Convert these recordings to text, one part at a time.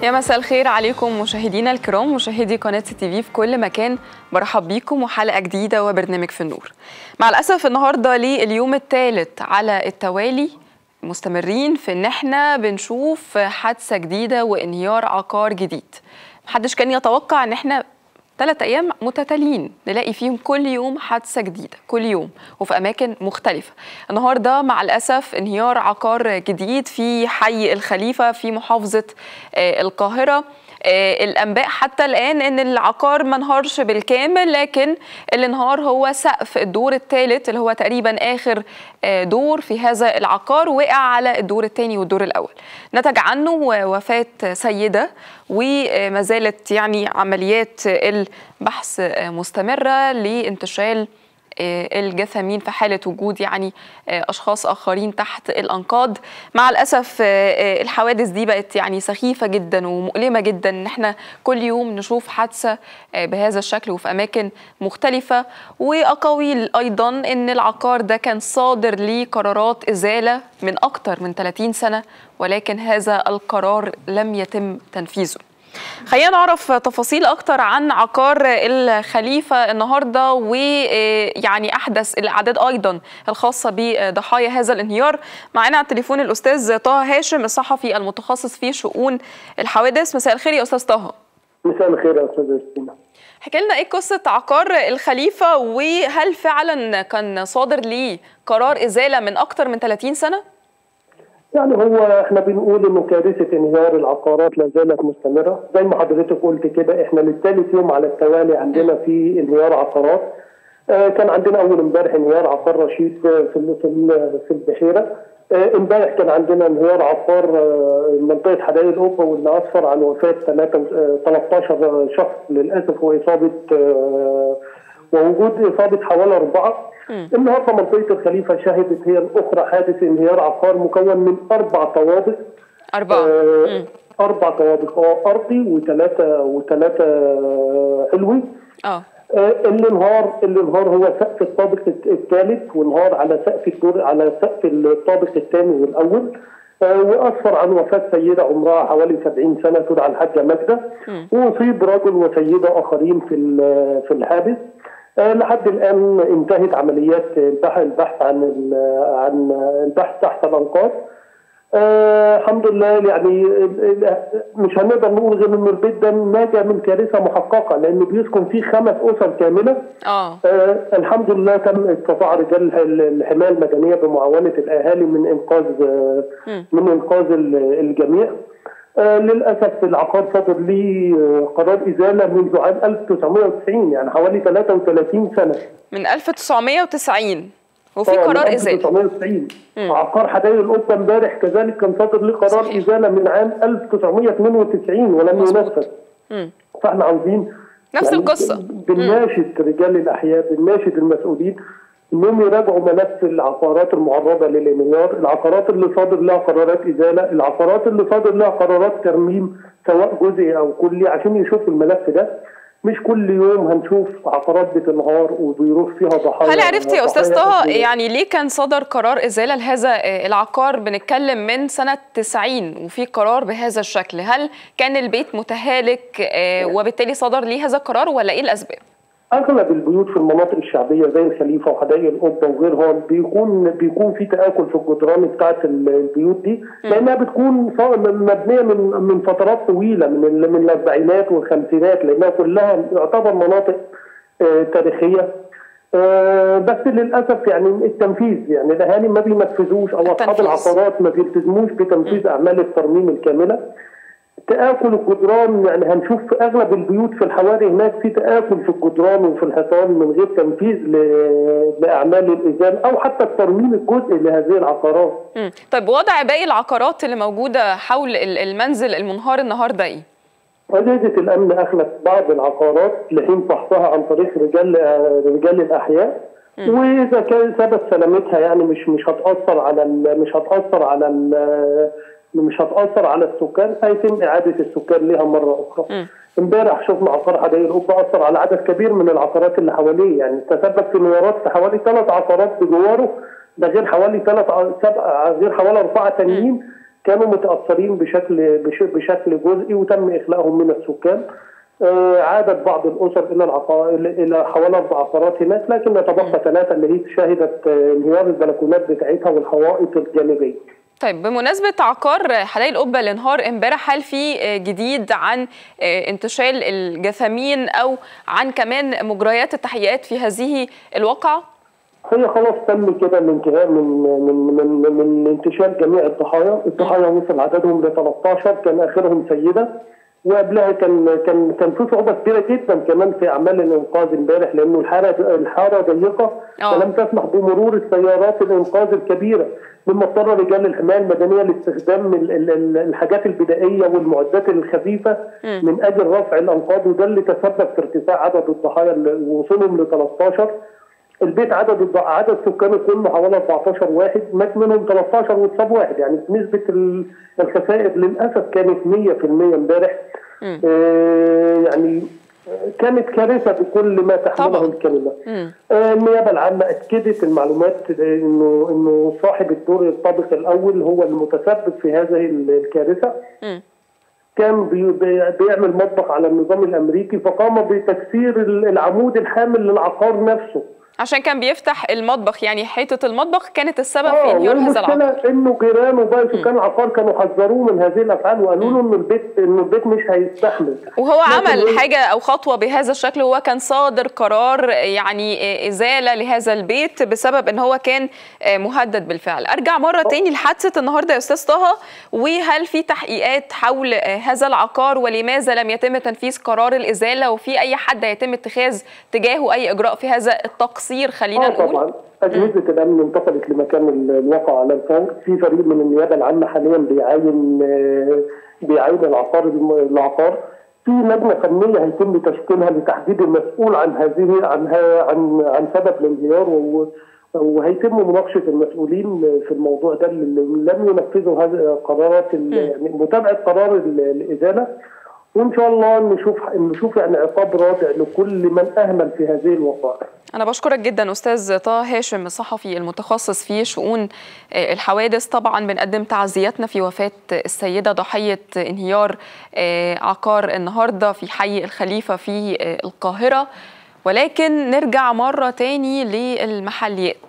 يا مساء الخير عليكم مشاهدينا الكرام مشاهدي قناة سي تي في في كل مكان برحب بيكم وحلقة جديدة وبرنامج في النور مع الأسف النهاردة لليوم الثالث على التوالي مستمرين في ان احنا بنشوف حادثة جديدة وانهيار عقار جديد محدش كان يتوقع ان احنا ثلاث ايام متتاليين نلاقي فيهم كل يوم حادثه جديده كل يوم وفي اماكن مختلفه النهارده مع الاسف انهيار عقار جديد في حي الخليفه في محافظه القاهره الانباء حتى الان ان العقار ما انهارش بالكامل لكن اللي انهار هو سقف الدور الثالث اللي هو تقريبا اخر دور في هذا العقار وقع على الدور الثاني والدور الاول نتج عنه وفاه سيده وما زالت يعني عمليات البحث مستمره لانتشال الجثامين في حالة وجود يعني أشخاص آخرين تحت الأنقاض مع الأسف الحوادث دي بقت يعني سخيفة جدا ومؤلمة جدا إن احنا كل يوم نشوف حادثة بهذا الشكل وفي أماكن مختلفة وأقاويل أيضا إن العقار ده كان صادر لقرارات إزالة من أكثر من 30 سنة ولكن هذا القرار لم يتم تنفيذه خلينا نعرف تفاصيل اكتر عن عقار الخليفه النهارده ويعني احدث الاعداد ايضا الخاصه بضحايا هذا الانهيار معانا على التليفون الاستاذ طه هاشم الصحفي المتخصص في شؤون الحوادث مساء الخير يا استاذ طه مساء الخير يا استاذ ياسمين احكي لنا ايه قصه عقار الخليفه وهل فعلا كان صادر ليه قرار ازاله من اكتر من 30 سنه يعني هو احنا بنقول انه كارثه انهيار العقارات لا زالت مستمره زي ما حضرتك قلت كده احنا للثالث يوم على التوالي عندنا في انهيار عقارات آه كان عندنا اول امبارح انهيار عقار رشيد في في في البحيره امبارح آه كان عندنا انهيار عقار آه منطقه حدائق القبه واللي اسفر عن وفاه 13 شخص للاسف واصابه ووجود اصابه حوالي اربعه النهارده منطقه الخليفه شهدت هي الاخرى حادث انهيار عقار مكون من اربع طوابق اربعه آه اربع طوابق اه ارضي وثلاثه وثلاثه علوي اه اللي انهار اللي انهار هو سقف الطابق الثالث وانهار على سقف الدور على سقف الطابق الثاني والاول آه واسفر عن وفاه سيده عمرها حوالي 70 سنه تدعى الحاجه ماجده واصيب رجل وسيده اخرين في في الحادث أه لحد الان انتهت عمليات البحث البحث عن عن البحث تحت الانقاض أه الحمد لله يعني مش هنقدر نقول غير ان البيت ده ناجى من كارثه محققه لان بيسكن فيه خمس اسر كامله اه أه الحمد لله تم استطاع رجال الحمايه المدنيه بمعاونه الاهالي من انقاذ من انقاذ الجميع آه للاسف العقار صدر لي آه قرار ازاله منذ عام 1990 يعني حوالي 33 سنه من 1990 وفي قرار ازاله 1990 عقار حدائق القبه امبارح كذلك كان صادر لي قرار صحيح. ازاله من عام 1992 ولم ينفذ فاحنا عاوزين نفس يعني القصه بنناشد رجال الاحياء بنناشد المسؤولين انهم يراجعوا ملف العقارات المعرضه للانهيار، العقارات اللي صادر لها قرارات ازاله، العقارات اللي صادر لها قرارات ترميم سواء جزئي او كلي عشان يشوفوا الملف ده مش كل يوم هنشوف عقارات بتنهار وبيروح فيها ضحايا هل عرفت يا استاذ طه يعني ليه كان صدر قرار ازاله لهذا العقار بنتكلم من سنه 90 وفي قرار بهذا الشكل هل كان البيت متهالك وبالتالي صدر ليه هذا القرار ولا ايه الاسباب اغلب البيوت في المناطق الشعبيه زي الخليفه وحدائق القبه وغيرها بيكون بيكون في تاكل في الجدران بتاعت البيوت دي لانها بتكون مبنيه من من فترات طويله من من الاربعينات والخمسينات لانها كلها يعتبر مناطق آه تاريخيه آه بس للاسف يعني التنفيذ يعني الاهالي ما بينفذوش او اصحاب العقارات ما بيلتزموش بتنفيذ اعمال الترميم الكامله تآكل الجدران يعني هنشوف في أغلب البيوت في الحواري هناك في تآكل في الجدران وفي الحيطان من غير تنفيذ لأعمال الإزالة أو حتى الترميم الجزئي لهذه العقارات. مم. طيب وضع باقي العقارات اللي موجودة حول المنزل المنهار النهاردة إيه؟ أجهزة الأمن أخلت بعض العقارات لحين فحصها عن طريق رجال رجال الأحياء واذا كان ثبت سلامتها يعني مش مش هتاثر على مش هتاثر على مش هتاثر على السكان هيتم اعاده السكان لها مره اخرى. امبارح شفنا عقار حدائق القبه اثر على عدد كبير من العقارات اللي حواليه يعني تسبب في انهيارات في حوالي ثلاث عقارات بجواره ده غير حوالي ثلاث سبع غير حوالي اربعه تانيين كانوا متاثرين بشكل بشكل جزئي وتم اخلاءهم من السكان عادت بعض الاسر الى العقار الى حوالي اربع عقارات هناك لكن يتبقى ثلاثه اللي هي شهدت انهيار البلكونات بتاعتها والحوائط الجانبيه. طيب بمناسبة عقار حدائق القبة اللي انهار امبارح هل في جديد عن انتشال الجثامين أو عن كمان مجريات التحقيقات في هذه الواقعة؟ هي خلاص تم كده الانتهاء من من من من انتشال جميع الضحايا، الضحايا وصل عددهم ل 13 كان اخرهم سيده وقبلها كان كان كان في صعوبه كبيره جدا كمان في اعمال الانقاذ امبارح لانه الحاره الحاره ضيقه ولم تسمح بمرور السيارات الانقاذ الكبيره مما اضطر رجال الحمايه المدنيه لاستخدام الحاجات البدائيه والمعدات الخفيفه من اجل رفع الانقاض وده اللي تسبب في ارتفاع عدد الضحايا ووصولهم ل 13 البيت عدد عدد سكانه كله حوالي 14 واحد مات منهم 13 واتصاب واحد يعني نسبه الخسائر للاسف كانت 100% امبارح آه يعني كانت كارثه بكل ما تحمله الكلمه. آه النيابه العامه اكدت المعلومات انه انه صاحب الدور الطابق الاول هو المتسبب في هذه الكارثه. م. كان بيعمل مطبخ على النظام الامريكي فقام بتكسير العمود الحامل للعقار نفسه. عشان كان بيفتح المطبخ يعني حيطه المطبخ كانت السبب في انهيار هذا العقار انه جيرانه بقى سكان العقار كانوا حذروه من هذه الافعال وقالوا له ان البيت ان البيت مش هيستحمل وهو عمل حاجه او خطوه بهذا الشكل هو كان صادر قرار يعني ازاله لهذا البيت بسبب ان هو كان مهدد بالفعل ارجع مره تاني لحادثه النهارده يا استاذ طه وهل في تحقيقات حول هذا العقار ولماذا لم يتم تنفيذ قرار الازاله وفي اي حد هيتم اتخاذ تجاهه اي اجراء في هذا التقصير تقصير خلينا آه نقول طبعا اجهزه الامن انتقلت لمكان الواقع على الفور في فريق من النيابه العامه حاليا بيعاين بيعاين العقار العقار في لجنه فنيه هيتم تشكيلها لتحديد المسؤول عن هذه عن عن عن سبب الانهيار وهيتم مناقشه المسؤولين في الموضوع ده اللي لم ينفذوا هذه قرارات يعني متابعه قرار الازاله وان شاء الله نشوف نشوف يعني عقاب رادع لكل من اهمل في هذه الوقائع. انا بشكرك جدا استاذ طه هاشم الصحفي المتخصص في شؤون الحوادث طبعا بنقدم تعزياتنا في وفاه السيده ضحيه انهيار عقار النهارده في حي الخليفه في القاهره ولكن نرجع مره تاني للمحليات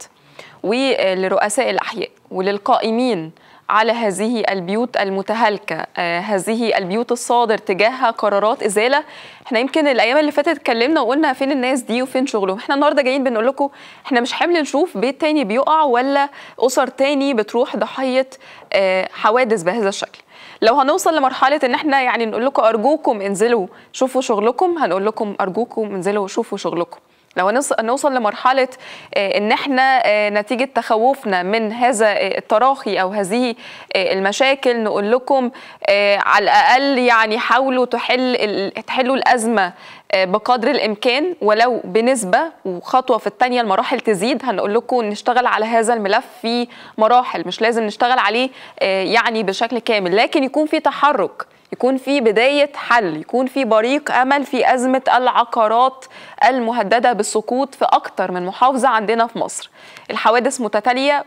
ولرؤساء الاحياء وللقائمين على هذه البيوت المتهالكة آه هذه البيوت الصادر تجاهها قرارات إزالة احنا يمكن الأيام اللي فاتت اتكلمنا وقلنا فين الناس دي وفين شغلهم احنا النهاردة جايين بنقول لكم احنا مش حمل نشوف بيت تاني بيقع ولا أسر تاني بتروح ضحية آه حوادث بهذا الشكل لو هنوصل لمرحلة ان احنا يعني نقول لكم أرجوكم انزلوا شوفوا شغلكم هنقول لكم أرجوكم انزلوا شوفوا شغلكم لو نوصل لمرحلة ان احنا نتيجة تخوفنا من هذا التراخي او هذه المشاكل نقول لكم على الاقل يعني حاولوا تحل تحلوا الازمة بقدر الامكان ولو بنسبة وخطوة في الثانية المراحل تزيد هنقول لكم نشتغل على هذا الملف في مراحل مش لازم نشتغل عليه يعني بشكل كامل لكن يكون في تحرك يكون في بداية حل يكون في بريق أمل في أزمة العقارات المهددة بالسقوط في أكتر من محافظة عندنا في مصر الحوادث متتالية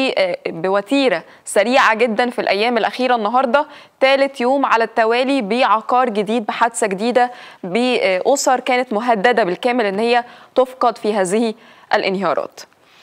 وبوتيرة سريعة جدا في الأيام الأخيرة النهاردة ثالث يوم على التوالي بعقار جديد بحادثة جديدة بأسر كانت مهددة بالكامل أن هي تفقد في هذه الانهيارات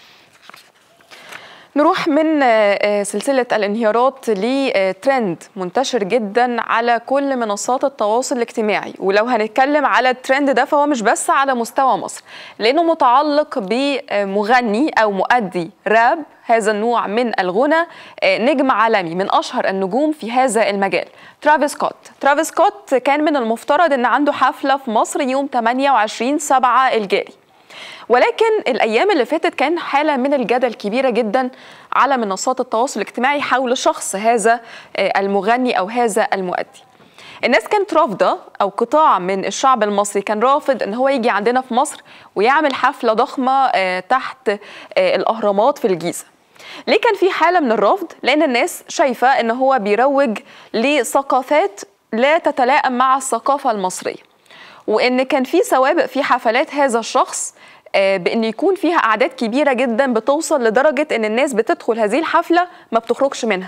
نروح من سلسلة الانهيارات لترند منتشر جدا على كل منصات التواصل الاجتماعي ولو هنتكلم على الترند ده فهو مش بس على مستوى مصر لأنه متعلق بمغني أو مؤدي راب هذا النوع من الغنى نجم عالمي من أشهر النجوم في هذا المجال ترافيس سكوت ترافيس سكوت كان من المفترض أن عنده حفلة في مصر يوم 28 سبعة الجاري ولكن الايام اللي فاتت كان حاله من الجدل كبيره جدا على منصات التواصل الاجتماعي حول شخص هذا المغني او هذا المؤدي الناس كانت رافضه او قطاع من الشعب المصري كان رافض ان هو يجي عندنا في مصر ويعمل حفله ضخمه تحت الاهرامات في الجيزه ليه كان في حاله من الرفض لان الناس شايفه ان هو بيروج لثقافات لا تتلائم مع الثقافه المصريه وان كان في سوابق في حفلات هذا الشخص بان يكون فيها اعداد كبيره جدا بتوصل لدرجه ان الناس بتدخل هذه الحفله ما بتخرجش منها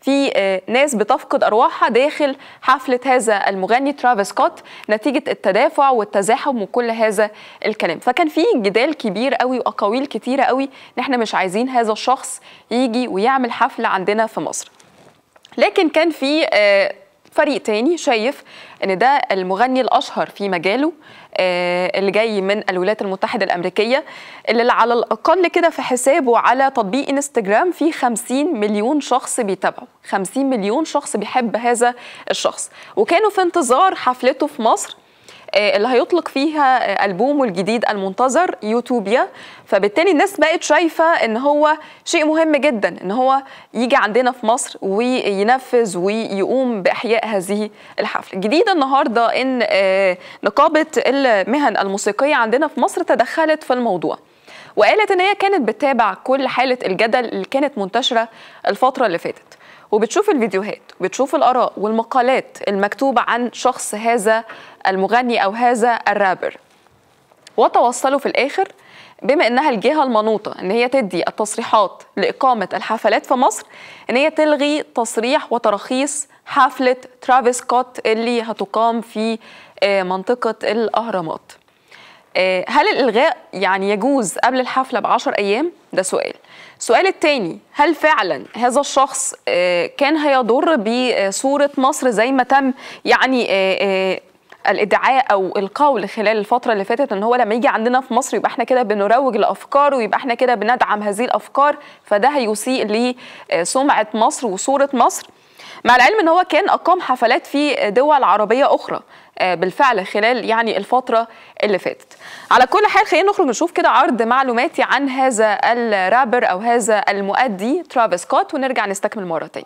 في ناس بتفقد ارواحها داخل حفله هذا المغني ترافيس سكوت نتيجه التدافع والتزاحم وكل هذا الكلام فكان في جدال كبير قوي واقاويل كتيره قوي ان احنا مش عايزين هذا الشخص يجي ويعمل حفله عندنا في مصر لكن كان في فريق تاني شايف ان ده المغني الاشهر في مجاله اللي جاي من الولايات المتحده الامريكيه اللي على الاقل كده في حسابه على تطبيق انستجرام في 50 مليون شخص بيتابعه 50 مليون شخص بيحب هذا الشخص وكانوا في انتظار حفلته في مصر اللي هيطلق فيها ألبومه الجديد المنتظر يوتوبيا فبالتالي الناس بقت شايفة ان هو شيء مهم جدا ان هو يجي عندنا في مصر وينفذ ويقوم بإحياء هذه الحفلة الجديد النهاردة ان نقابة المهن الموسيقية عندنا في مصر تدخلت في الموضوع وقالت ان هي كانت بتتابع كل حالة الجدل اللي كانت منتشرة الفترة اللي فاتت وبتشوف الفيديوهات وبتشوف الآراء والمقالات المكتوبة عن شخص هذا المغني أو هذا الرابر وتوصلوا في الآخر بما انها الجهه المنوطه ان هي تدي التصريحات لاقامه الحفلات في مصر ان هي تلغي تصريح وتراخيص حفله ترافيس سكوت اللي هتقام في منطقه الاهرامات. هل الالغاء يعني يجوز قبل الحفله بعشر ايام؟ ده سؤال. السؤال الثاني هل فعلا هذا الشخص كان هيضر بصوره مصر زي ما تم يعني الادعاء او القول خلال الفتره اللي فاتت ان هو لما يجي عندنا في مصر يبقى احنا كده بنروج لافكار ويبقى احنا كده بندعم هذه الافكار فده هيسيء لسمعه مصر وصوره مصر مع العلم ان هو كان اقام حفلات في دول عربيه اخرى بالفعل خلال يعني الفتره اللي فاتت على كل حال خلينا نخرج نشوف كده عرض معلوماتي عن هذا الرابر او هذا المؤدي ترافيس سكوت ونرجع نستكمل مره تاني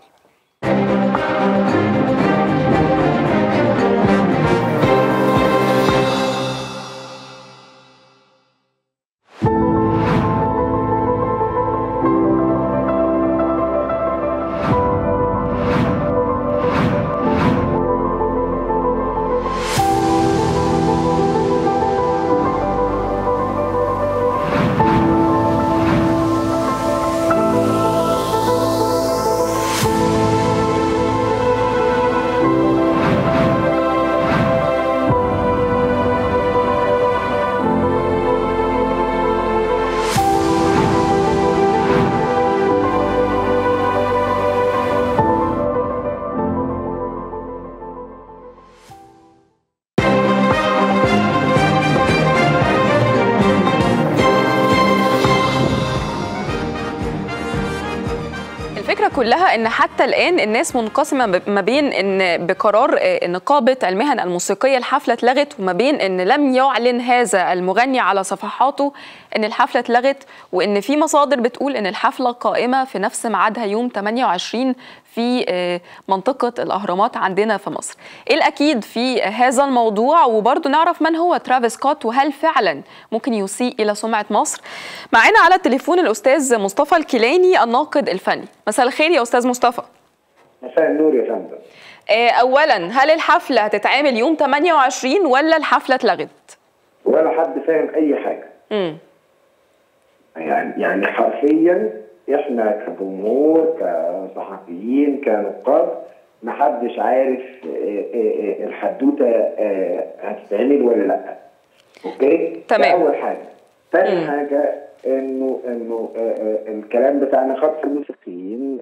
كلها ان حتى الان الناس منقسمه ما بين ان بقرار نقابه المهن الموسيقيه الحفله اتلغت وما بين ان لم يعلن هذا المغني على صفحاته ان الحفله اتلغت وان في مصادر بتقول ان الحفله قائمه في نفس ميعادها يوم 28 في منطقة الأهرامات عندنا في مصر إيه الأكيد في هذا الموضوع وبرضه نعرف من هو ترافيس سكوت وهل فعلا ممكن يسيء إلى سمعة مصر معنا على التليفون الأستاذ مصطفى الكيلاني الناقد الفني مساء الخير يا أستاذ مصطفى مساء النور يا فندم أولا هل الحفلة هتتعمل يوم 28 ولا الحفلة اتلغت؟ ولا حد فاهم أي حاجة امم يعني يعني حرفيا احنا كجمهور كصحفيين كنقاد محدش عارف الحدوته هتتعمل ولا لا اوكي تمام. ده اول حاجه ثاني مم. حاجه انه انه الكلام بتاع نقابه الموسيقيين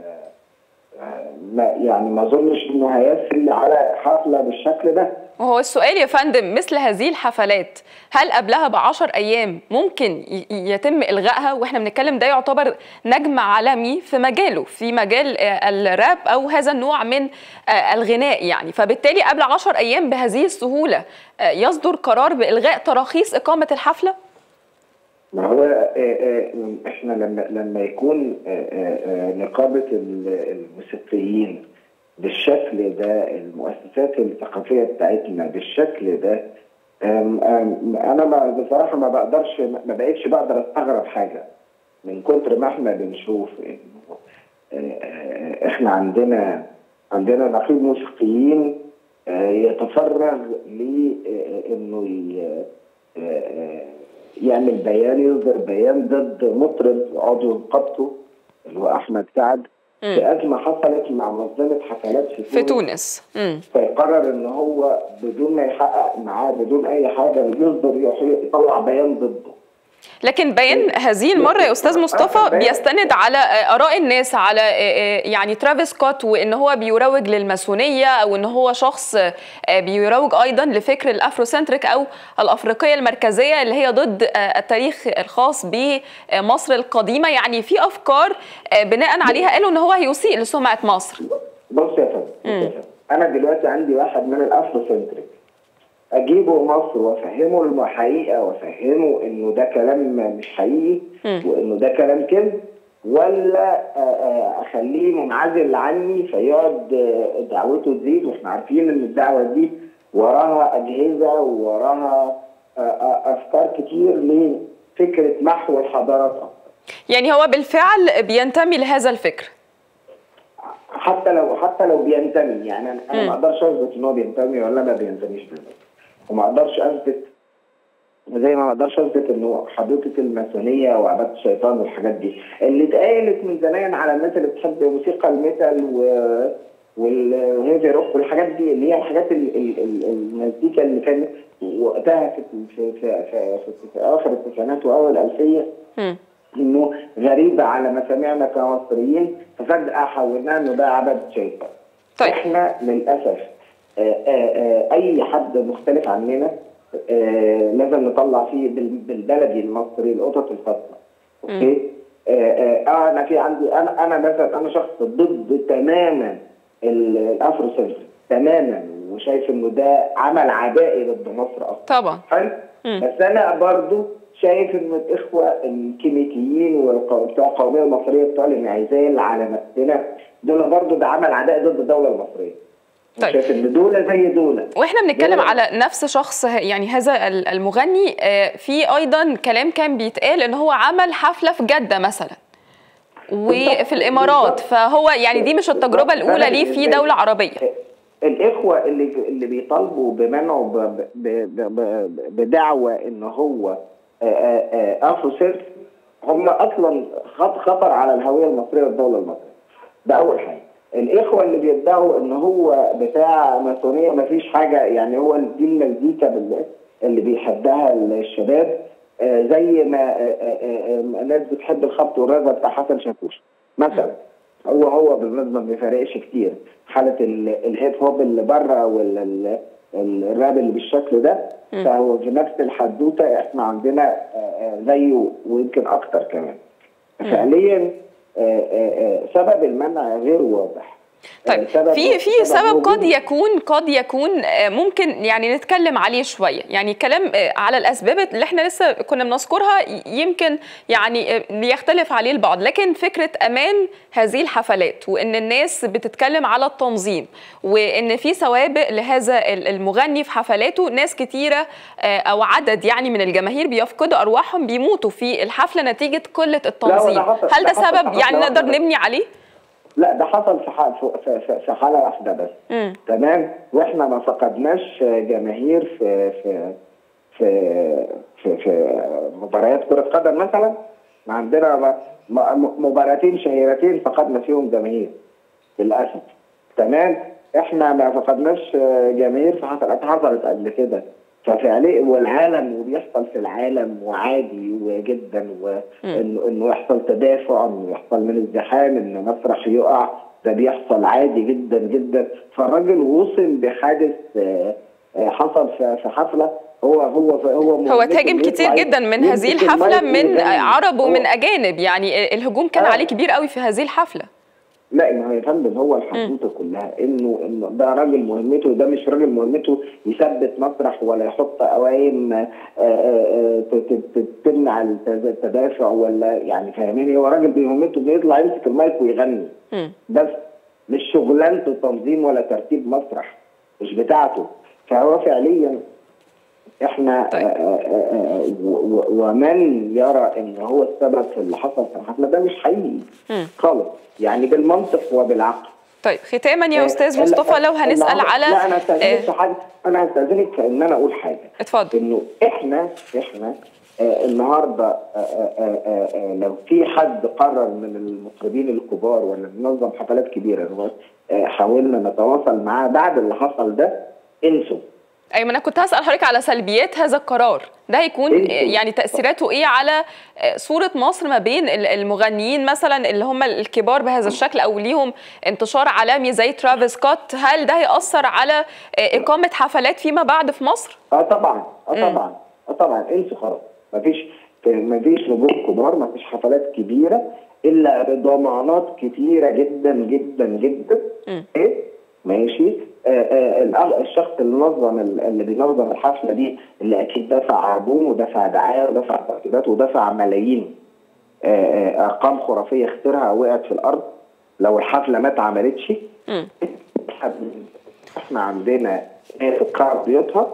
ما يعني ما اظنش انه هيسري على حفله بالشكل ده وهو السؤال يا فندم مثل هذه الحفلات هل قبلها بعشر أيام ممكن ي- يتم إلغائها وإحنا بنتكلم ده يعتبر نجم عالمي في مجاله في مجال آه، الراب أو هذا النوع من آه، الغناء يعني فبالتالي قبل عشر أيام بهذه السهولة آه، يصدر قرار بإلغاء تراخيص إقامة الحفلة؟ ما هو آه، آه، احنا لما لما يكون آه، آه، آه، نقابه ال- الموسيقيين بالشكل ده المؤسسات الثقافيه بتاعتنا بالشكل ده آم، آم، انا ما بصراحه ما بقدرش ما بقتش بقدر استغرب حاجه من كتر ما احنا بنشوف انه آه، آه، احنا عندنا عندنا نقيب موسيقيين آه، يتفرغ لانه يعمل بيان يصدر بيان ضد مطرب عضو نقابته اللي هو احمد سعد في ازمه حصلت مع منظمه حفلات في, في تونس مم. فيقرر ان هو بدون ما يحقق معاه بدون اي حاجه يصدر يح- يطلع بيان ضده لكن بيان هذه المرة يا أستاذ مصطفى بيستند على آه، آراء الناس على آه، آه، يعني ترافيس سكوت وإن هو بيروج للماسونية أو إن هو شخص آه، بيروج أيضا لفكر الأفروسنتريك أو الأفريقية المركزية اللي هي ضد آه، التاريخ الخاص بمصر القديمة يعني في أفكار آه، بناء عليها قالوا إن هو هيسيء لسمعة مصر بص يا فندم بص يا فندم. انا دلوقتي عندي واحد من الافروسنتريك اجيبه مصر وافهمه الحقيقه وافهمه انه ده كلام مش حقيقي وانه ده كلام كذب ولا آه، آه، اخليه منعزل عني فيقعد آه، دعوته تزيد واحنا عارفين ان الدعوه دي وراها اجهزه ووراها آه، آه، افكار كتير لفكره محو الحضارات اكتر يعني هو بالفعل بينتمي لهذا الفكر حتى لو حتى لو بينتمي يعني انا انا ما اقدرش اثبت ان هو بينتمي ولا ما بينتميش بالظبط وما اقدرش اثبت زي ما ما اقدرش اثبت انه حديقه الماسونيه وعباده الشيطان والحاجات دي اللي اتقالت من زمان على الناس اللي بتحب موسيقى الميتال و والهيفي روك والحاجات دي اللي هي الحاجات ال- ال- ال- المزيكا اللي كانت وقتها في في في, في, في, في اخر التسعينات واول الالفيه مم. انه غريبه على مسامعنا كمصريين ففجاه حولناها انه ده عبد شيطان. طيب. احنا للاسف آه، آه، آه، اي حد مختلف عننا آه، لازم نطلع فيه بال- بالبلدي المصري القطط الفاطمه. اوكي؟ آه، آه، آه، انا في عندي انا انا مثلا انا شخص ضد تماما ال- الافرو سنتري تماما وشايف انه ده عمل عدائي ضد مصر اصلا. طبعا حلو بس انا برضو شايف ان الاخوه الكيميائيين وبتوع القوميه المصريه بتوع الانعزال على نفسنا دول برضو ده عمل عداء ضد الدوله المصريه طيب. شايف ان دول زي دول واحنا بنتكلم دول- على نفس شخص ه- يعني هذا ال- المغني آه، في ايضا كلام كان بيتقال ان هو عمل حفله في جده مثلا وفي الامارات فهو يعني دي مش التجربه الاولى ليه في دوله عربيه الاخوه اللي اللي بيطالبوا بمنعه ب- ب- ب- ب- بدعوى ان هو آه، آه، آه، افرو سيرف هم اصلا خط- خطر على الهويه المصريه والدوله المصريه ده اول حاجه الاخوه اللي بيدعوا ان هو بتاع ماسونيه مفيش حاجه يعني هو دي المزيكا بال- اللي بيحبها الشباب آه، زي ما آه، آه، آه، ناس بتحب الخبط والرزع بتاع حسن شاكوش مثلا هو هو بالنسبه ما بيفرقش كتير حاله ال- الهيب هوب اللي بره ولا ال- ال- الراب اللي بالشكل ده فهو في نفس الحدوته احنا عندنا آه، آه، زيه ويمكن اكتر كمان فعليا آه، آه، آه، سبب المنع غير واضح طيب آه، سبب- في في سبب وجود- قد يكون قد يكون آه، ممكن يعني نتكلم عليه شويه يعني كلام آه، على الاسباب اللي احنا لسه كنا بنذكرها ي- يمكن يعني آه، بيختلف عليه البعض لكن فكره امان هذه الحفلات وان الناس بتتكلم على التنظيم وان في سوابق لهذا ال- المغني في حفلاته ناس كتيره آه، او عدد يعني من الجماهير بيفقدوا ارواحهم بيموتوا في الحفله نتيجه قله التنظيم حصل- هل ده ده حصل سبب في يعني حفلة نقدر واحدة. نبني عليه؟ لا ده حصل في ح- في- في في حاله واحده بس مم. تمام واحنا ما فقدناش جماهير في في في في, في مباريات كره قدم مثلا ما عندنا م- م- مباراتين شهيرتين فقدنا فيهم جماهير للاسف تمام احنا ما فقدناش جماهير في حصلت حصلت قبل كده ففعليا والعالم وبيحصل في العالم وعادي وجدا وانه انه يحصل تدافع انه يحصل من ازدحام ان مسرح يقع ده بيحصل عادي جدا جدا فالراجل وصل بحادث آه، آه، حصل في في حفله هو هو هو هو مهمته تهاجم إنه كتير يطلع جدا من يمسك هذه الحفله المايك من ويغني. عرب هو- ومن اجانب يعني الهجوم كان آه. عليه كبير قوي في هذه الحفله لا ما هو يا فندم هو الحدوته كلها انه انه ده راجل مهمته ده مش راجل مهمته يثبت مسرح ولا يحط قوايم آه، آه، آه، ت- ت- ت- تمنع التد- التدافع ولا يعني فاهميني هو راجل بمهمته بيطلع يمسك المايك ويغني مم. بس مش شغلانته تنظيم ولا ترتيب مسرح مش بتاعته فهو فعليا احنا طيب. آه، آه، آه، و- و- ومن يرى ان هو السبب في اللي حصل في الحفله ده مش حقيقي مم. خالص يعني بالمنطق وبالعقل طيب ختاما يا آه، استاذ لا- مصطفى لو لا- هنسال لا- على لا انا هستاذنك آه، في حاجه انا هستاذنك في ان انا اقول حاجه اتفضل انه احنا احنا آه، النهارده آه، آه، آه، آه، لو في حد قرر من المطربين الكبار ولا بينظم حفلات كبيره آه، حاولنا نتواصل معاه بعد اللي حصل ده انسوا ايوه انا كنت هسال حضرتك على سلبيات هذا القرار ده هيكون إيه؟ يعني تاثيراته ايه على صوره مصر ما بين ال- المغنيين مثلا اللي هم الكبار بهذا الشكل او ليهم انتشار عالمي زي ترافيس سكوت هل ده هياثر على اقامه حفلات فيما بعد في مصر اه طبعا اه طبعا اه طبعا انسوا خلاص مفيش مفيش نجوم كبار مفيش حفلات كبيره الا بضمانات كتيره جدا جدا جدا مم. ايه ماشي آه آه الأغ- الشخص اللي نظم ال- اللي بينظم الحفله دي اللي اكيد دفع عربون ودفع دعايه ودفع ترتيبات ودفع ملايين آه آه ارقام خرافيه اخترها وقعت في الارض لو الحفله ما اتعملتش مم. احنا عندنا ناس تقاعد بيوتها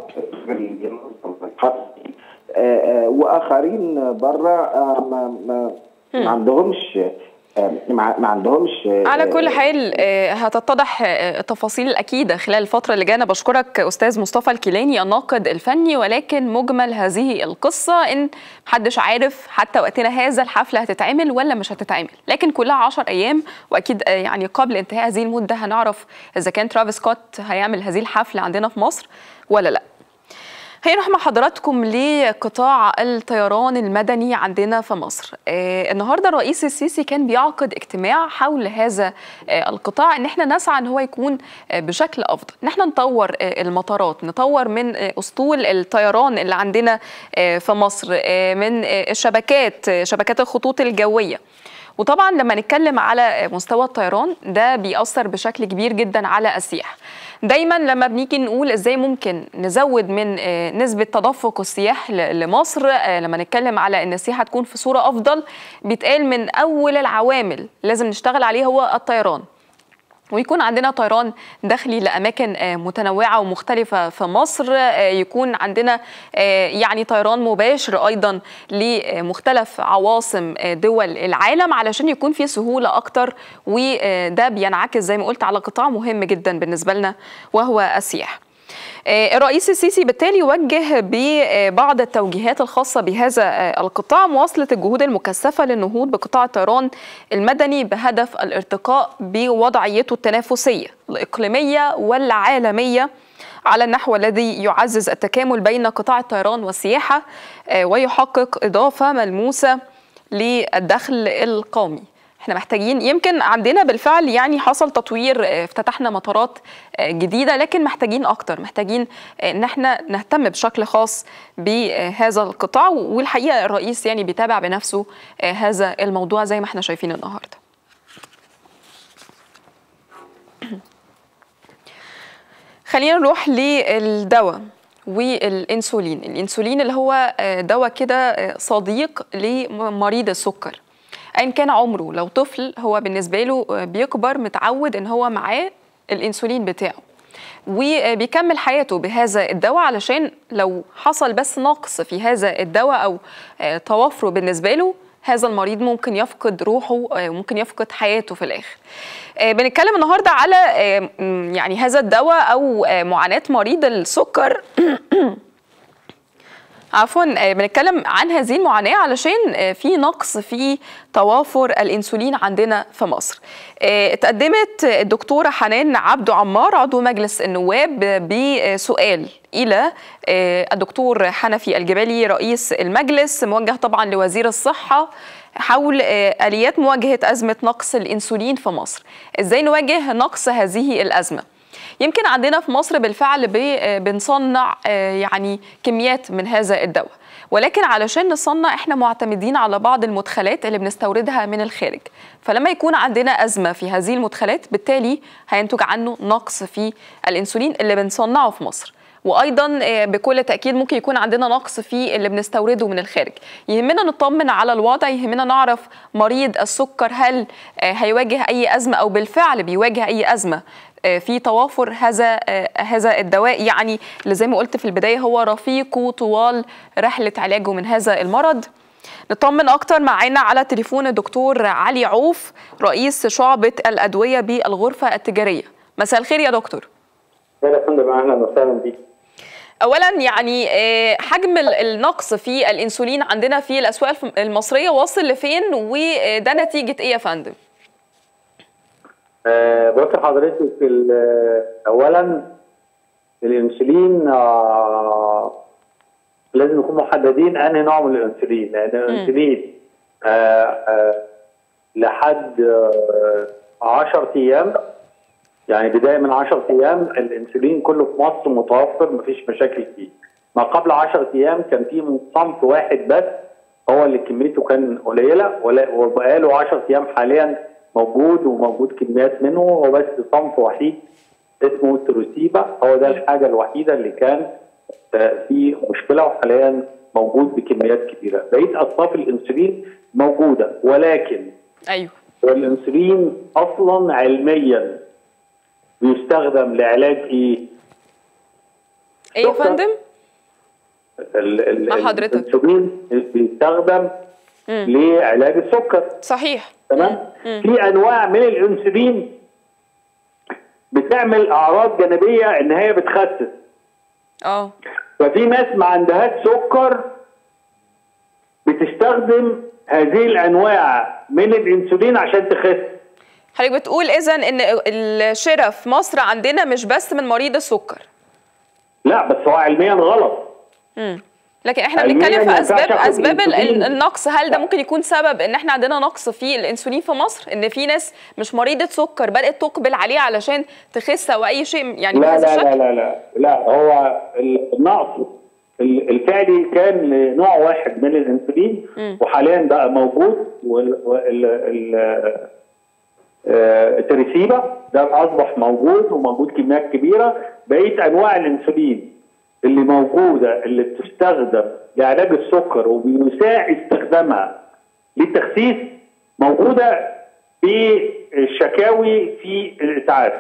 الحفلة دي. آه، آه، واخرين بره ما ما ما عندهمش آه، ما ما عندهمش آه، على كل حال آه، هتتضح آه، التفاصيل الأكيدة خلال الفترة اللي جاية أنا بشكرك أستاذ مصطفى الكيلاني الناقد الفني ولكن مجمل هذه القصة إن محدش عارف حتى وقتنا هذا الحفلة هتتعمل ولا مش هتتعمل لكن كلها عشر أيام وأكيد آه، يعني قبل انتهاء هذه المدة هنعرف إذا كان ترافيس سكوت هيعمل هذه الحفلة عندنا في مصر ولا لأ هنروح مع حضراتكم لقطاع الطيران المدني عندنا في مصر آه النهارده الرئيس السيسي كان بيعقد اجتماع حول هذا آه القطاع ان احنا نسعى ان هو يكون آه بشكل افضل ان احنا نطور آه المطارات نطور من آه اسطول الطيران اللي عندنا آه في مصر آه من آه الشبكات آه شبكات الخطوط الجويه وطبعا لما نتكلم على مستوى الطيران ده بيأثر بشكل كبير جدا على السياح دايما لما بنيجي نقول ازاي ممكن نزود من آه، نسبة تدفق السياح ل- لمصر آه، لما نتكلم على ان السياحة تكون في صورة افضل بيتقال من اول العوامل لازم نشتغل عليه هو الطيران ويكون عندنا طيران داخلي لاماكن آه، متنوعه ومختلفه في مصر آه، يكون عندنا آه، يعني طيران مباشر ايضا لمختلف عواصم آه، دول العالم علشان يكون في سهوله اكتر وده بينعكس زي ما قلت على قطاع مهم جدا بالنسبه لنا وهو السياحه آه، الرئيس السيسي بالتالي وجه ببعض التوجيهات الخاصة بهذا آه، القطاع مواصلة الجهود المكثفة للنهوض بقطاع الطيران المدني بهدف الارتقاء بوضعيته التنافسية الإقليمية والعالمية على النحو الذي يعزز التكامل بين قطاع الطيران والسياحة آه، ويحقق إضافة ملموسة للدخل القومي احنا محتاجين يمكن عندنا بالفعل يعني حصل تطوير اه، افتتحنا مطارات اه، جديده لكن محتاجين اكتر محتاجين اه، ان احنا نهتم بشكل خاص بهذا القطاع والحقيقه الرئيس يعني بيتابع بنفسه اه، هذا الموضوع زي ما احنا شايفين النهارده خلينا نروح للدواء والانسولين الانسولين اللي هو آه، دواء كده آه، صديق لمريض السكر ايا كان عمره لو طفل هو بالنسبه له آه، بيكبر متعود ان هو معاه الانسولين بتاعه وبيكمل حياته بهذا الدواء علشان لو حصل بس نقص في هذا الدواء او آه، توفره بالنسبه له هذا المريض ممكن يفقد روحه آه، وممكن يفقد حياته في الاخر آه، بنتكلم النهارده على آه، م، يعني هذا الدواء او آه، معاناه مريض السكر عفوا آه، بنتكلم عن هذه المعاناة علشان آه، في نقص في توافر الأنسولين عندنا في مصر آه، اتقدمت الدكتورة حنان عبدو عمار عضو مجلس النواب بسؤال إلى آه، الدكتور حنفي الجبالي رئيس المجلس موجه طبعا لوزير الصحة حول آه، آليات مواجهة أزمة نقص الأنسولين في مصر إزاي نواجه نقص هذه الأزمة يمكن عندنا في مصر بالفعل ب- بنصنع آه، يعني كميات من هذا الدواء ولكن علشان نصنع احنا معتمدين على بعض المدخلات اللي بنستوردها من الخارج فلما يكون عندنا أزمة في هذه المدخلات بالتالي هينتج عنه نقص في الأنسولين اللي بنصنعه في مصر وايضا آه، بكل تاكيد ممكن يكون عندنا نقص في اللي بنستورده من الخارج يهمنا نطمن على الوضع يهمنا نعرف مريض السكر هل آه، هيواجه اي ازمه او بالفعل بيواجه اي ازمه آه، في توافر هذا آه، هذا الدواء يعني اللي زي ما قلت في البدايه هو رفيقه طوال رحله علاجه من هذا المرض نطمن اكتر معانا على تليفون الدكتور علي عوف رئيس شعبه الادويه بالغرفه التجاريه مساء الخير يا دكتور يا فندم اهلا وسهلا بيك اولا يعني آه، حجم ال- النقص في الانسولين عندنا في الاسواق الف- المصريه واصل لفين وده نتيجه ايه يا فندم آه، بص حضرتك ال- اولا الانسولين آه، لازم نكون محددين انهي نوع من الانسولين لان الانسولين آه، آه، لحد 10 ايام يعني بدايه من 10 ايام الانسولين كله في مصر متوفر مفيش مشاكل فيه ما قبل 10 ايام كان في صنف واحد بس هو اللي كميته كان قليله ولا- وبقاله 10 ايام حاليا موجود وموجود كميات منه هو بس صنف وحيد اسمه تروسيبا هو ده الحاجه الوحيده اللي كان آه، في مشكله وحاليا موجود بكميات كبيره بقيه اصناف الانسولين موجوده ولكن ايوه والانسولين اصلا علميا بيستخدم لعلاج ايه؟ ايه يا دكتور. فندم ال- ال- مع حضرتك. الانسولين بيستخدم مم. لعلاج السكر صحيح تمام؟ مم. في انواع من الانسولين بتعمل اعراض جانبيه ان هي بتخسس اه ففي ناس ما عندهاش سكر بتستخدم هذه الانواع من الانسولين عشان تخس حضرتك بتقول اذا ان الشراء في مصر عندنا مش بس من مريض السكر لا بس هو علميا غلط مم. لكن احنا علمياً بنتكلم ما في ينفعش اسباب آخد اسباب ال- الأنسولين. النقص هل ده ممكن يكون سبب ان احنا عندنا نقص في الانسولين في مصر ان في ناس مش مريضه سكر بدات تقبل عليه علشان تخس او اي شيء يعني لا بهذا لا الشكل لا لا لا لا هو النقص ال- الفعلي كان لنوع واحد من الانسولين مم. وحاليا بقى موجود وال وال ال- آه، التريسيبا ده اصبح موجود وموجود كميات كبيره بقيه انواع الانسولين اللي موجوده اللي بتستخدم لعلاج السكر وبيساعد استخدامها للتخسيس موجوده في الشكاوي في الاسعاف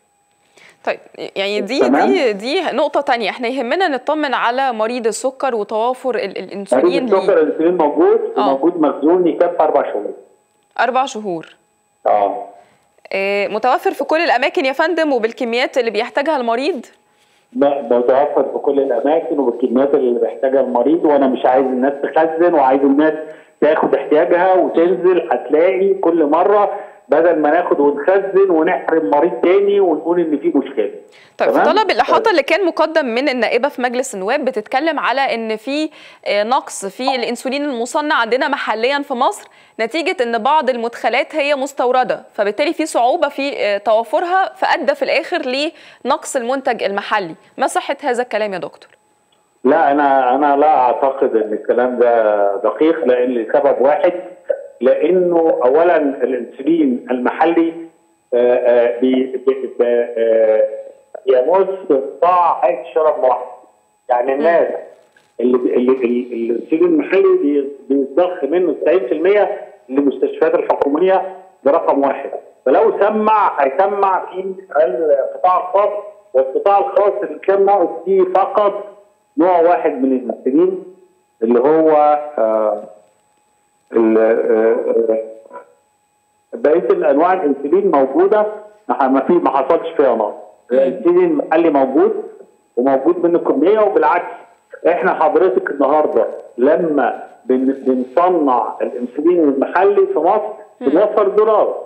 طيب يعني دي تمام. دي دي نقطه تانية احنا يهمنا نطمن على مريض السكر وتوافر ال- مريض الانسولين السكر ليه الانسولين موجود آه. وموجود مخزون يكفي اربع شهور اربع شهور اه آه، متوفر في كل الاماكن يا فندم وبالكميات اللي بيحتاجها المريض ب- متوفر في كل الاماكن وبالكميات اللي بيحتاجها المريض وانا مش عايز الناس تخزن وعايز الناس تاخد احتياجها وتنزل هتلاقي كل مره بدل ما ناخد ونخزن ونحرم مريض تاني ونقول ان في مشكله طيب في تمام؟ طلب الاحاطه اللي كان مقدم من النائبه في مجلس النواب بتتكلم على ان في آه، نقص في الانسولين المصنع عندنا محليا في مصر نتيجه ان بعض المدخلات هي مستورده فبالتالي في صعوبه في آه، توافرها فادى في الاخر لنقص المنتج المحلي ما صحه هذا الكلام يا دكتور لا انا انا لا اعتقد ان الكلام ده دقيق لان لسبب واحد لانه اولا الانسولين المحلي آه، آه، بي- بي- ب- آه، يمس قطاع هيئه الشرف واحد يعني الناس اللي اللي اللي- الانسولين المحلي بي- بيتضخ منه 90% للمستشفيات الحكوميه ده رقم واحد فلو سمع هيسمع في القطاع الخاص والقطاع الخاص اللي كان ناقص فيه فقط نوع واحد من الانسولين اللي هو آه ال- آه، آه، بقيه الانواع الانسولين موجوده ما ما في ما حصلش فيها نقص الانسولين المحلي موجود وموجود منه كميه وبالعكس احنا حضرتك النهارده لما بن بنصنع الانسولين المحلي في مصر بنوفر دولار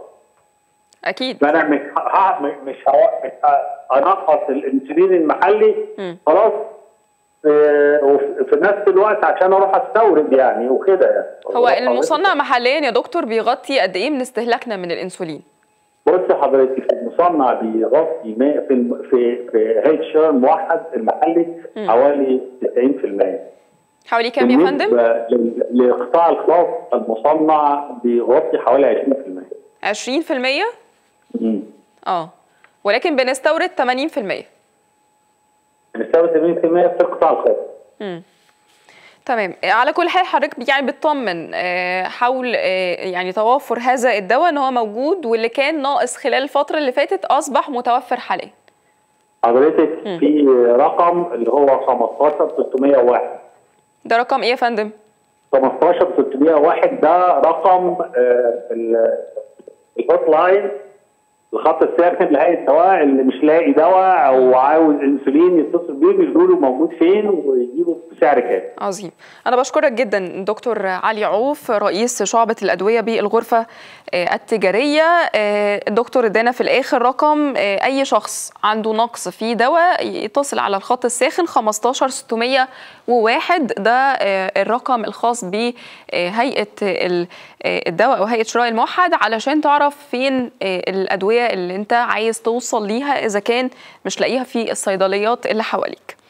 اكيد فانا مش ه- ه- مش ه- مش ه- هنقص الانسولين المحلي مم. خلاص آه، وفي في نفس الوقت عشان اروح استورد يعني وكده يعني هو المصنع محليا يا دكتور بيغطي قد ايه من استهلاكنا من الانسولين بص حضرتك المصنع بيغطي ما- في الم- في في هيئه الشراء الموحد المحلي حوالي 90% حوالي كام يا فندم بالنسبة لل- للقطاع الخاص المصنع بيغطي حوالي 20% 20% امم اه ولكن بنستورد 80% بنستورد 80% في القطاع الخاص تمام على كل حال حضرتك يعني بتطمن آه، حول آه، يعني توافر هذا الدواء ان هو موجود واللي كان ناقص خلال الفتره اللي فاتت اصبح متوفر حاليا حضرتك في رقم اللي هو 15301 ده رقم ايه يا فندم 15301 ده رقم آه، ال- الهوت لاين الخط الساخن لهيئه الدواء اللي مش لاقي دواء او عاوز انسولين يتصل بيه بيقولوا له موجود فين ويجيبه بسعر كام عظيم انا بشكرك جدا دكتور علي عوف رئيس شعبة الأدوية بالغرفة آه، التجارية آه، الدكتور ادانا في الآخر رقم آه، أي شخص عنده نقص في دواء يتصل على الخط الساخن 15 601 ده آه، الرقم الخاص بهيئة ال- آه، الدواء أو هيئة شراء الموحد علشان تعرف فين آه، الأدوية اللي أنت عايز توصل ليها إذا كان مش لاقيها في الصيدليات اللي حواليك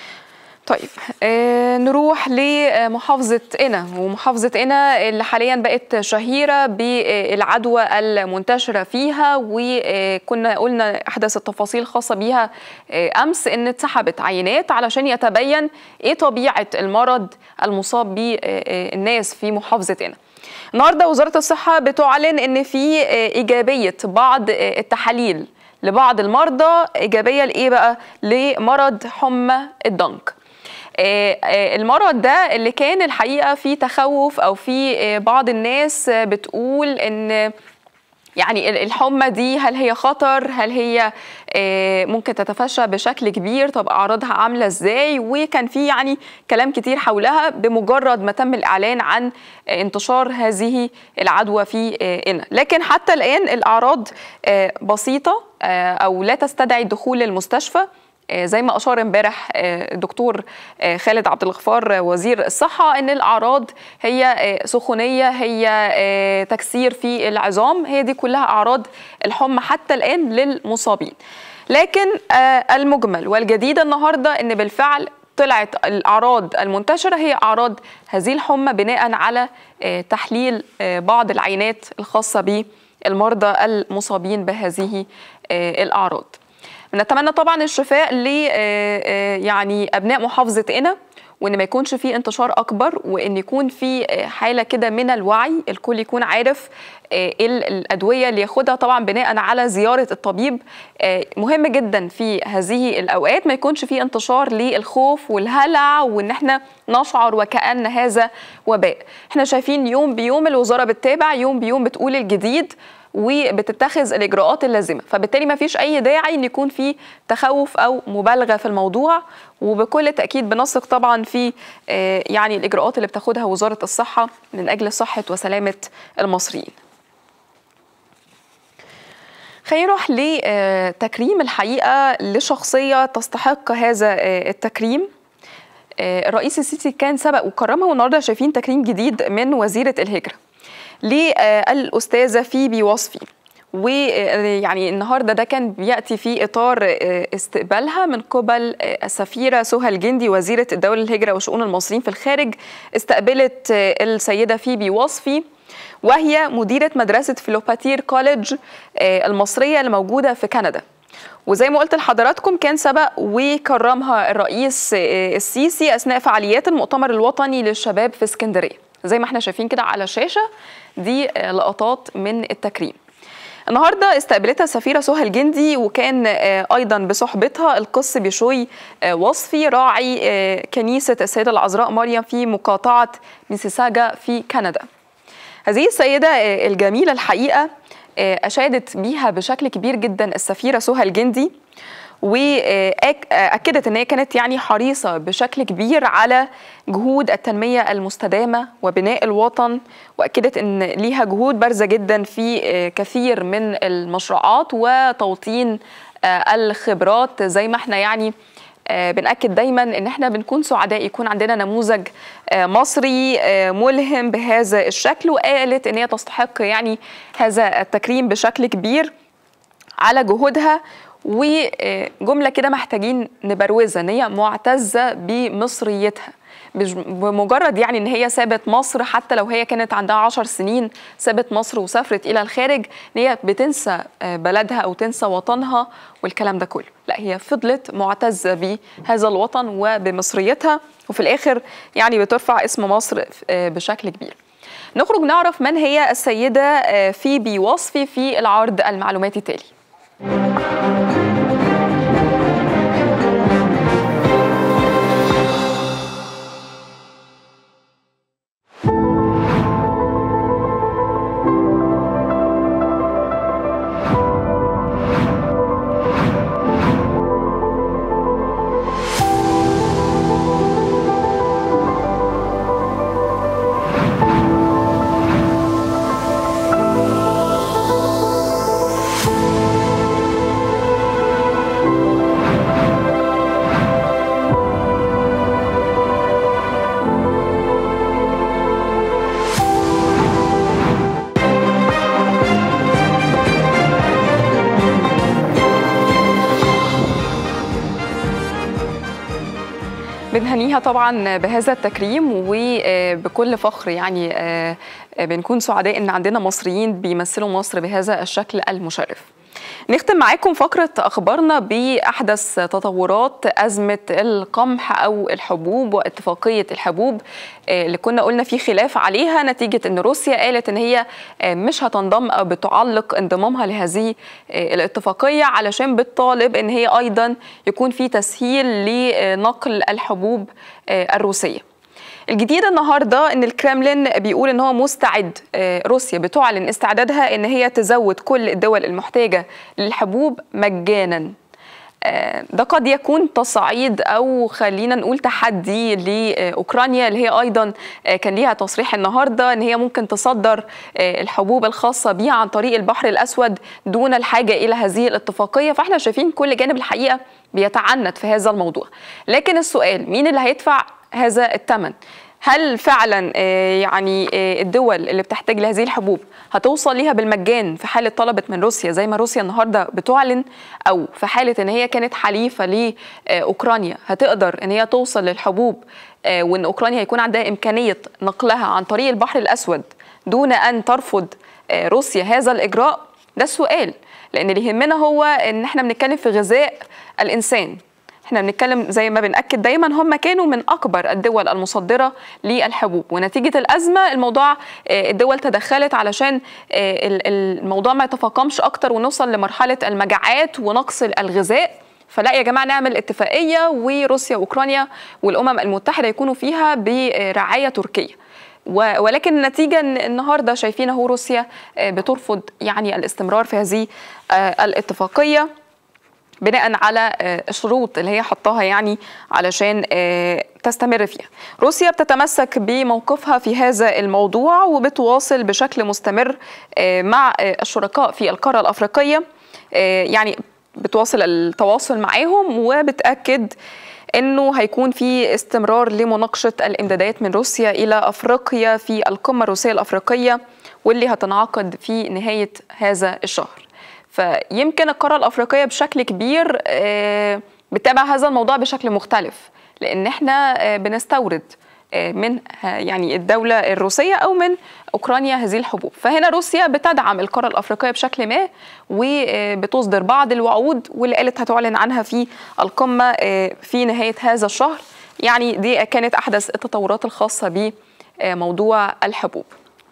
طيب آه نروح لمحافظة قنا ومحافظة قنا اللي حاليا بقت شهيرة بالعدوى المنتشرة فيها وكنا قلنا أحدث التفاصيل الخاصة بيها آه أمس إن اتسحبت عينات علشان يتبين إيه طبيعة المرض المصاب به آه الناس في محافظة قنا النهارده وزارة الصحة بتعلن إن في آه إيجابية بعض آه التحاليل لبعض المرضى إيجابية لإيه بقى؟ لمرض حمى الضنك آه، آه، المرض ده اللي كان الحقيقه في تخوف او في آه، بعض الناس آه، بتقول ان يعني ال- الحمى دي هل هي خطر هل هي آه، ممكن تتفشى بشكل كبير طب اعراضها عامله ازاي وكان في يعني كلام كتير حولها بمجرد ما تم الاعلان عن آه، انتشار هذه العدوى في آه، قنا لكن حتى الان الاعراض آه، بسيطه آه، او لا تستدعي الدخول للمستشفى آه، زي ما اشار امبارح آه، الدكتور آه، خالد عبد الغفار آه، وزير الصحه ان الاعراض هي آه، سخونيه هي آه، تكسير في العظام هي دي كلها اعراض الحمى حتى الان للمصابين لكن آه، المجمل والجديد النهارده ان بالفعل طلعت الاعراض المنتشره هي اعراض هذه الحمى بناء على آه، تحليل آه، بعض العينات الخاصه بالمرضى المصابين بهذه آه، الاعراض نتمنى طبعا الشفاء ل آه، آه، يعني ابناء محافظه قنا وان ما يكونش في انتشار اكبر وان يكون في آه، حاله كده من الوعي الكل يكون عارف آه، ايه ال- الادويه اللي ياخدها طبعا بناء على زياره الطبيب آه، مهم جدا في هذه الاوقات ما يكونش في انتشار للخوف والهلع وان احنا نشعر وكأن هذا وباء احنا شايفين يوم بيوم الوزاره بتتابع يوم بيوم بتقول الجديد وبتتخذ الاجراءات اللازمه فبالتالي ما فيش اي داعي ان يكون في تخوف او مبالغه في الموضوع وبكل تاكيد بنثق طبعا في آه، يعني الاجراءات اللي بتاخدها وزاره الصحه من اجل صحه وسلامه المصريين خلينا نروح لتكريم الحقيقه لشخصيه تستحق هذا آه، التكريم آه، الرئيس السيسي كان سبق وكرمها والنهارده شايفين تكريم جديد من وزيره الهجره للأستاذة فيبي وصفي ويعني النهارده ده كان بياتي في اطار آه، استقبالها من قبل آه، السفيره سهى الجندي وزيره الدوله للهجره وشؤون المصريين في الخارج استقبلت آه، السيده فيبي وصفي وهي مديره مدرسه فلوباتير كوليدج آه، المصريه اللي موجوده في كندا وزي ما قلت لحضراتكم كان سبق وكرمها الرئيس آه، السيسي اثناء فعاليات المؤتمر الوطني للشباب في اسكندريه زي ما احنا شايفين كده على الشاشه دي آه، لقطات من التكريم النهارده استقبلتها السفيره سهى الجندي وكان آه، ايضا بصحبتها القس بشوي آه، وصفي راعي آه، كنيسه السيده العذراء مريم في مقاطعه ميسيساجا في كندا هذه السيدة آه، الجميلة الحقيقة آه، أشادت بيها بشكل كبير جدا السفيرة سهى الجندي وأكدت أن هي كانت يعني حريصة بشكل كبير على جهود التنمية المستدامة وبناء الوطن وأكدت أن ليها جهود بارزة جدا في آه، كثير من المشروعات وتوطين آه، الخبرات زي ما احنا يعني آه، بنأكد دايما ان احنا بنكون سعداء يكون عندنا نموذج آه، مصري آه، ملهم بهذا الشكل وقالت ان هي تستحق يعني هذا التكريم بشكل كبير على جهودها وجمله كده محتاجين نبروزها ان هي معتزه بمصريتها مش بمجرد يعني ان هي سابت مصر حتى لو هي كانت عندها عشر سنين سابت مصر وسافرت الى الخارج ان هي بتنسى آه، بلدها او تنسى وطنها والكلام ده كله لا هي فضلت معتزه بهذا الوطن وبمصريتها وفي الاخر يعني بترفع اسم مصر آه، بشكل كبير نخرج نعرف من هي السيده آه، فيبي وصفي في العرض المعلوماتي التالي بنهنيها طبعا بهذا التكريم وبكل فخر يعني بنكون سعداء ان عندنا مصريين بيمثلوا مصر بهذا الشكل المشرف نختم معاكم فقرة أخبارنا بأحدث تطورات أزمة القمح أو الحبوب واتفاقية الحبوب اللي كنا قلنا في خلاف عليها نتيجة أن روسيا قالت أن هي مش هتنضم أو بتعلق انضمامها لهذه الاتفاقية علشان بتطالب أن هي أيضا يكون في تسهيل لنقل الحبوب الروسية الجديد النهارده ان الكرemlin بيقول ان هو مستعد روسيا بتعلن استعدادها ان هي تزود كل الدول المحتاجه للحبوب مجانا ده قد يكون تصعيد او خلينا نقول تحدي لاوكرانيا اللي هي ايضا كان ليها تصريح النهارده ان هي ممكن تصدر الحبوب الخاصه بيها عن طريق البحر الاسود دون الحاجه الى هذه الاتفاقيه فاحنا شايفين كل جانب الحقيقه بيتعنت في هذا الموضوع لكن السؤال مين اللي هيدفع هذا الثمن هل فعلا يعني الدول اللي بتحتاج لهذه الحبوب هتوصل ليها بالمجان في حاله طلبت من روسيا زي ما روسيا النهارده بتعلن او في حاله ان هي كانت حليفه لاوكرانيا هتقدر ان هي توصل للحبوب وان اوكرانيا هيكون عندها امكانيه نقلها عن طريق البحر الاسود دون ان ترفض روسيا هذا الاجراء ده السؤال لان اللي يهمنا هو ان احنا بنتكلم في غذاء الانسان احنا بنتكلم زي ما بنأكد دايما هم كانوا من أكبر الدول المصدرة للحبوب ونتيجة الأزمة الموضوع الدول تدخلت علشان الموضوع ما يتفاقمش أكتر ونوصل لمرحلة المجاعات ونقص الغذاء فلا يا جماعه نعمل اتفاقيه وروسيا واوكرانيا والامم المتحده يكونوا فيها برعايه تركيه ولكن النتيجه النهارده شايفين اهو روسيا بترفض يعني الاستمرار في هذه الاتفاقيه بناء على الشروط اللي هي حطاها يعني علشان تستمر فيها روسيا بتتمسك بموقفها في هذا الموضوع وبتواصل بشكل مستمر مع الشركاء في القارة الأفريقية يعني بتواصل التواصل معاهم وبتأكد انه هيكون في استمرار لمناقشه الامدادات من روسيا الى افريقيا في القمه الروسيه الافريقيه واللي هتنعقد في نهايه هذا الشهر. فيمكن القاره الافريقيه بشكل كبير بتتابع هذا الموضوع بشكل مختلف لان احنا بنستورد من يعني الدولة الروسية أو من أوكرانيا هذه الحبوب فهنا روسيا بتدعم القارة الأفريقية بشكل ما وبتصدر بعض الوعود واللي قالت هتعلن عنها في القمة في نهاية هذا الشهر يعني دي كانت أحدث التطورات الخاصة بموضوع الحبوب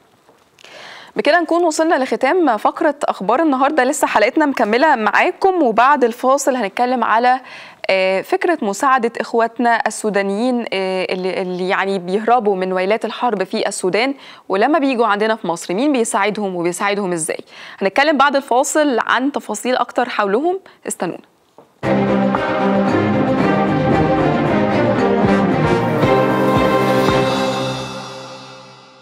بكده نكون وصلنا لختام فقرة أخبار النهاردة لسه حلقتنا مكملة معاكم وبعد الفاصل هنتكلم على فكرة مساعدة إخواتنا السودانيين اللي, اللي يعني بيهربوا من ويلات الحرب في السودان ولما بيجوا عندنا في مصر مين بيساعدهم وبيساعدهم إزاي هنتكلم بعد الفاصل عن تفاصيل أكتر حولهم استنونا